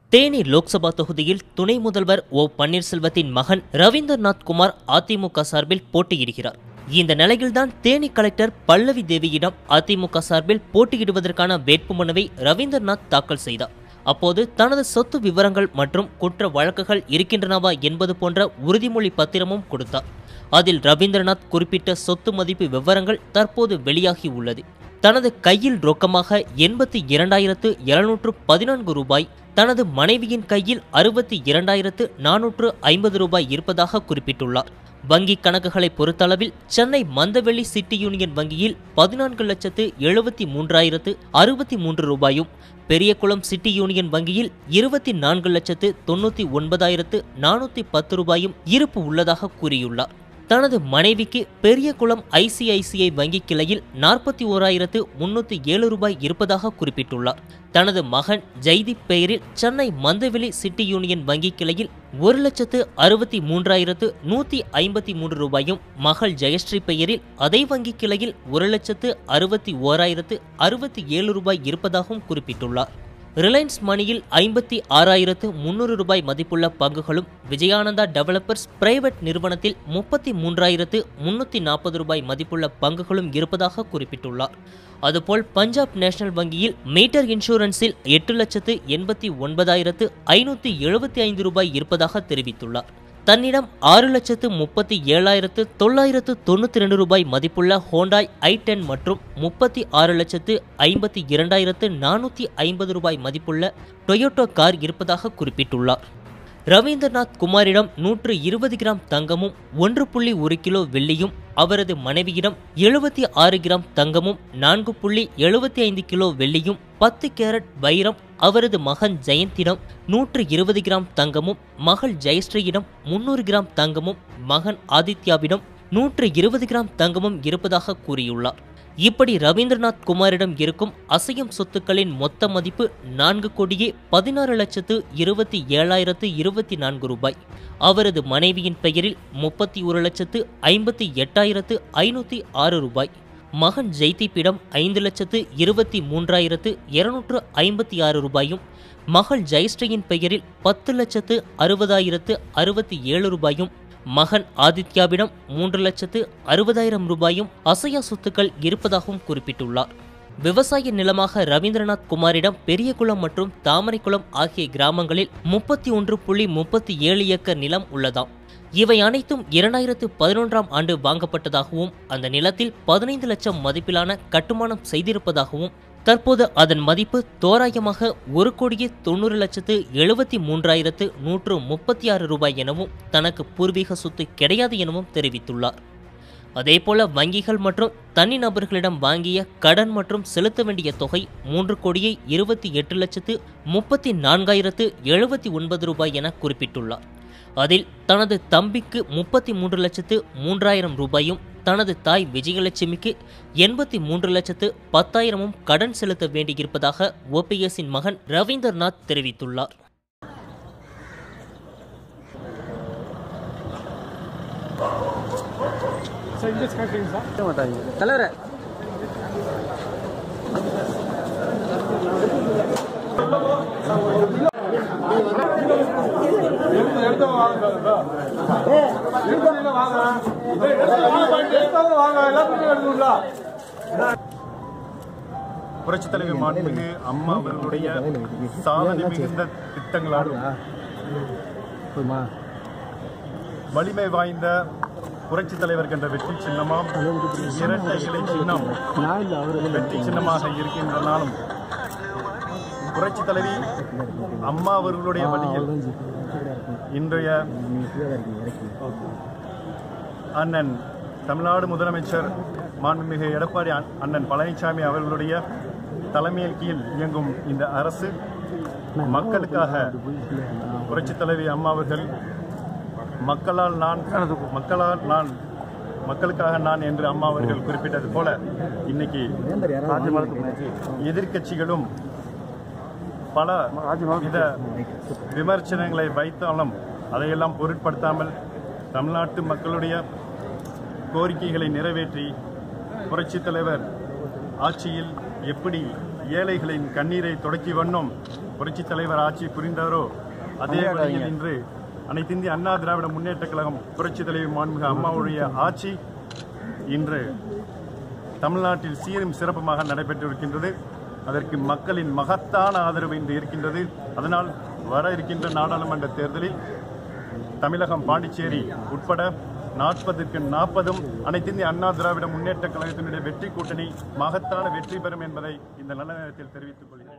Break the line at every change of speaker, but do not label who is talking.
தேனி லோக்சபா தொகுதியில் துணை முதல்வர் ஓ பன்னீர்செல்வத்தின் மகன் ரவீந்திரநாத் குமார் அதிமுக சார்பில் போட்டியிடுகிறார் இந்த நிலையில்தான் தேனி கலெக்டர் பல்லவி தேவியிடம் அதிமுக சார்பில் போட்டியிடுவதற்கான வேட்புமனுவை ரவீந்திரநாத் தாக்கல் செய்தார் அப்போது தனது சொத்து விவரங்கள் மற்றும் குற்ற வழக்குகள் இருக்கின்றனவா என்பது போன்ற உறுதிமொழி பத்திரமும் கொடுத்தார் அதில் ரவீந்திரநாத் குறிப்பிட்ட சொத்து மதிப்பு விவரங்கள் தற்போது வெளியாகி உள்ளது தனது கையில் ரொக்கமாக எண்பத்தி இரண்டாயிரத்து எழுநூற்று பதினான்கு ரூபாய் தனது மனைவியின் கையில் அறுபத்தி இரண்டாயிரத்து நானூற்று ஐம்பது ரூபாய் இருப்பதாக குறிப்பிட்டுள்ளார் வங்கி கணக்குகளை பொறுத்தளவில் சென்னை மந்தவெளி சிட்டி யூனியன் வங்கியில் பதினான்கு லட்சத்து எழுபத்தி மூன்றாயிரத்து அறுபத்தி மூன்று ரூபாயும் பெரியகுளம் சிட்டி யூனியன் வங்கியில் இருபத்தி நான்கு லட்சத்து தொண்ணூற்றி ஒன்பதாயிரத்து நானூற்றி பத்து ரூபாயும் இருப்பு உள்ளதாக கூறியுள்ளார் தனது மனைவிக்கு பெரியகுளம் ஐசிஐசிஐ வங்கி கிளையில் நாற்பத்தி ஓராயிரத்து முன்னூற்றி ஏழு ரூபாய் இருப்பதாக குறிப்பிட்டுள்ளார் தனது மகன் ஜெய்தீப் பெயரில் சென்னை மந்தவெளி சிட்டி யூனியன் வங்கி கிளையில் ஒரு லட்சத்து அறுபத்தி மூன்றாயிரத்து நூற்றி ஐம்பத்தி மூன்று ரூபாயும் மகள் ஜெயஸ்ரீ பெயரில் அதே வங்கி கிளையில் ஒரு லட்சத்து அறுபத்தி ஓராயிரத்து அறுபத்தி ஏழு ரூபாய் இருப்பதாகவும் குறிப்பிட்டுள்ளார் ரிலையன்ஸ் மணியில் ஐம்பத்தி ஆறாயிரத்து முன்னூறு ரூபாய் மதிப்புள்ள பங்குகளும் விஜயானந்தா டெவலப்பர்ஸ் பிரைவேட் நிறுவனத்தில் முப்பத்தி மூன்றாயிரத்து முன்னூற்றி நாற்பது ரூபாய் மதிப்புள்ள பங்குகளும் இருப்பதாக குறிப்பிட்டுள்ளார் அதுபோல் பஞ்சாப் நேஷனல் வங்கியில் மீட்டர் இன்சூரன்ஸில் எட்டு லட்சத்து எண்பத்தி ஒன்பதாயிரத்து ஐநூற்றி எழுபத்தி ஐந்து ரூபாய் இருப்பதாக தெரிவித்துள்ளார் தன்னிடம் ஆறு லட்சத்து முப்பத்தி ஏழாயிரத்து தொள்ளாயிரத்து தொண்ணூற்றி ரெண்டு ரூபாய் மதிப்புள்ள ஹோண்டாய் ஐ டென் மற்றும் முப்பத்தி ஆறு லட்சத்து ஐம்பத்தி இரண்டாயிரத்து நானூற்றி ஐம்பது ரூபாய் மதிப்புள்ள டொயோட்டோ கார் இருப்பதாக குறிப்பிட்டுள்ளார் ரவீந்திரநாத் குமாரிடம் நூற்று இருபது கிராம் தங்கமும் ஒன்று புள்ளி ஒரு கிலோ வெள்ளியும் அவரது மனைவியிடம் எழுபத்தி ஆறு கிராம் தங்கமும் நான்கு புள்ளி எழுபத்தி ஐந்து கிலோ வெள்ளியும் பத்து கேரட் வைரம் அவரது மகன் ஜெயந்திடம் நூற்று இருபது கிராம் தங்கமும் மகள் ஜெயஸ்ரீயிடம் முன்னூறு கிராம் தங்கமும் மகன் ஆதித்யாவிடம் நூற்று இருபது கிராம் தங்கமும் இருப்பதாக கூறியுள்ளார் இப்படி ரவீந்திரநாத் குமாரிடம் இருக்கும் அசையும் சொத்துக்களின் மொத்த மதிப்பு நான்கு கோடியே பதினாறு லட்சத்து இருபத்தி ஏழாயிரத்து இருபத்தி நான்கு ரூபாய் அவரது மனைவியின் பெயரில் முப்பத்தி ஒரு லட்சத்து ஐம்பத்தி எட்டாயிரத்து ஐநூற்றி ஆறு ரூபாய் மகன் ஜெய்தீப்பிடம் ஐந்து லட்சத்து இருபத்தி மூன்றாயிரத்து இருநூற்று ஐம்பத்தி ஆறு ரூபாயும் மகள் ஜெயஸ்ரீயின் பெயரில் பத்து லட்சத்து அறுபதாயிரத்து அறுபத்தி ஏழு ரூபாயும் மகன் ஆதித்யாவிடம் மூன்று லட்சத்து அறுபதாயிரம் ரூபாயும் அசையா சொத்துக்கள் இருப்பதாகவும் குறிப்பிட்டுள்ளார் விவசாய நிலமாக ரவீந்திரநாத் குமாரிடம் பெரியகுளம் மற்றும் தாமரைக்குளம் ஆகிய கிராமங்களில் முப்பத்தி ஒன்று புள்ளி முப்பத்தி ஏழு ஏக்கர் நிலம் உள்ளதாம் இவை அனைத்தும் இரண்டாயிரத்து பதினொன்றாம் ஆண்டு வாங்கப்பட்டதாகவும் அந்த நிலத்தில் பதினைந்து லட்சம் மதிப்பிலான கட்டுமானம் செய்திருப்பதாகவும் தற்போது அதன் மதிப்பு தோராயமாக ஒரு கோடியே தொண்ணூறு லட்சத்து எழுபத்தி மூன்றாயிரத்து நூற்று முப்பத்தி ஆறு ரூபாய் எனவும் தனக்கு பூர்வீக சொத்து கிடையாது எனவும் தெரிவித்துள்ளார் அதேபோல வங்கிகள் மற்றும் தனிநபர்களிடம் வாங்கிய கடன் மற்றும் செலுத்த வேண்டிய தொகை மூன்று கோடியே இருபத்தி எட்டு லட்சத்து முப்பத்தி நான்காயிரத்து எழுபத்தி ஒன்பது ரூபாய் என குறிப்பிட்டுள்ளார் அதில் தனது தம்பிக்கு முப்பத்தி மூன்று லட்சத்து மூன்றாயிரம் ரூபாயும் தனது தாய் விஜயலட்சுமிக்கு எண்பத்தி மூன்று லட்சத்து பத்தாயிரமும் கடன் செலுத்த வேண்டியிருப்பதாக ஓபிஎஸ்ஸின் மகன் ரவீந்திரநாத் தெரிவித்துள்ளார்
தலைவரே
புரட்சித் தலைவர் மாண்புமிகு அம்மா அவர்களுடைய சாதனை மிகுந்த திட்டங்களாலும்
போதுமா
வலிமை வாய்ந்த புரட்சித் தலைவர் கண்ட வெற்றி சின்னமாம் இரட்டை இலை சின்னம்
நான் இல்லை அவர்
வெற்றி சின்னமாக இருக்கின்றனாலும் புரட்சித் தலைவி அம்மா அவர்களுடைய வழியில் இன்றைய அண்ணன் தமிழ்நாடு முதலமைச்சர் மாண்புமிகு எடப்பாடி அண்- அண்ணன் பழனிசாமி அவர்களுடைய தலைமையின் கீழ் இயங்கும் இந்த அரசு மக்களுக்காக புரட்சித் தலைவி அம்மா அவர்கள் மக்களால் நான் மக்களால் நான் மக்களுக்காக நான் என்று அம்மா அவர்கள் குறிப்பிட்டது போல இன்னைக்கு எதிர்க்கட்சிகளும் பல வித விமர்சனங்களை வைத்தாலும் அதையெல்லாம் பொருட்படுத்தாமல் தமிழ்நாட்டு மக்களுடைய கோரிக்கைகளை நிறைவேற்றி புரட்சித் தலைவர் ஆட்சியில் எப்படி ஏழைகளின் கண்ணீரை தொடக்கி வண்ணம் புரட்சித் தலைவர் ஆட்சி புரிந்தாரோ அதே வழியில் இன்று அனைத்து இந்திய அண்ணா திராவிட முன்னேற்ற கழகம் புரட்சித் தலைவர் மாண்புமிகு அம்மாவுடைய ஆட்சி இன்று தமிழ்நாட்டில் சீரும் சிறப்புமாக நடைபெற்றிருக்கின்றது அதற்கு மக்களின் மகத்தான ஆதரவு இன்று இருக்கின்றது அதனால் வர இருக்கின்ற நாடாளுமன்ற தேர்தலில் தமிழகம் பாண்டிச்சேரி உட்பட நாற்பதுக்கு நாற்பதும் அனைத்து இந்திய அண்ணா திராவிட முன்னேற்ற கழகத்தினுடைய வெற்றி கூட்டணி மகத்தான வெற்றி பெறும் என்பதை இந்த நல்ல நேரத்தில் தெரிவித்துக் கொள்கிறேன்